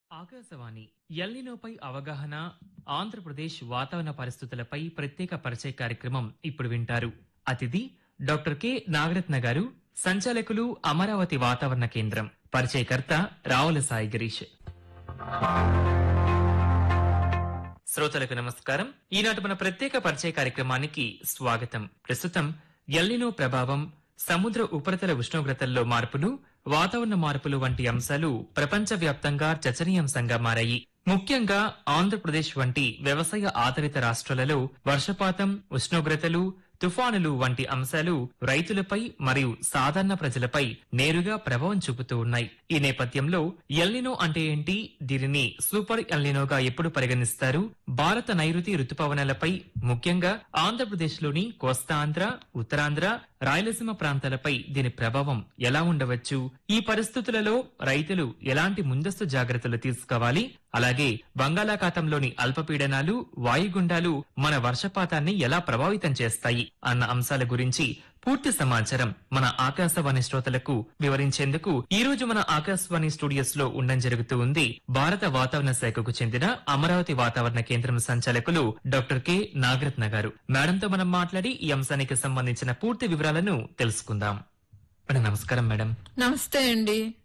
ఆకాశవాణి ఎల్నినోపై అవగాహన ఆంధ్రప్రదేశ్ వాతావరణ పరిస్థితులపై ప్రత్యేక పరిచయ కార్యక్రమం ఇప్పుడు వింటారు అతిథి డాక్టర్ కె నాగరత్న గారు సంచాలకులు అమరావతి వాతావరణ కేంద్రం పరిచయకర్త రావుల సాయి గిరీష్ శ్రోతలకు నమస్కారం ఈనాటి మన ప్రత్యేక పరిచయ కార్యక్రమానికి స్వాగతం ప్రస్తుతం ఎల్నినో ప్రభావం సముద్ర ఉపరితల ఉష్ణోగ్రతల్లో మార్పులు వాతావరణ మార్పులు వంటి అంశాలు ప్రపంచవ్యాప్తంగా చర్చనీయాంశంగా మారాయి ముఖ్యంగా ఆంధ్రప్రదేశ్ వంటి వ్యవసాయ ఆధారిత రాష్ట్రాలలో వర్షపాతం ఉష్ణోగ్రతలు తుఫానులు వంటి అంశాలు రైతులపై మరియు సాధారణ ప్రజలపై నేరుగా ప్రభావం చూపుతూ ఉన్నాయి ఈ నేపథ్యంలో ఎల్నినో అంటే ఏంటి దీనిని సూపర్ ఎల్నినోగా ఎప్పుడు పరిగణిస్తారు భారత నైరుతి రుతుపవనాలపై ముఖ్యంగా ఆంధ్రప్రదేశ్లోని కోస్తాంధ్ర ఉత్తరాంధ్ర రాయలసీమ ప్రాంతాలపై దీని ప్రభావం ఎలా ఉండవచ్చు ఈ పరిస్థితులలో రైతులు ఎలాంటి ముందస్తు జాగ్రత్తలు తీసుకోవాలి అలాగే బంగాళాఖాతంలోని అల్పపీడనాలు వాయుగుండాలు మన వర్షపాతాన్ని ఎలా ప్రభావితం చేస్తాయి అన్న అంశాల గురించి పూర్తి సమాచారం మన ఆకాశవాణి శ్రోతలకు వివరించేందుకు ఈ రోజు మన ఆకాశవాణి స్టూడియోస్ లో ఉండడం జరుగుతూ ఉంది భారత వాతావరణ శాఖకు చెందిన అమరావతి వాతావరణ కేంద్రం సంచాలకులు డాక్టర్ కె నాగరత్న గారు మేడంతో మనం మాట్లాడి ఈ అంశానికి సంబంధించిన పూర్తి వివరాలను తెలుసుకుందాం మేడం నమస్కారం మేడం నమస్తే అండి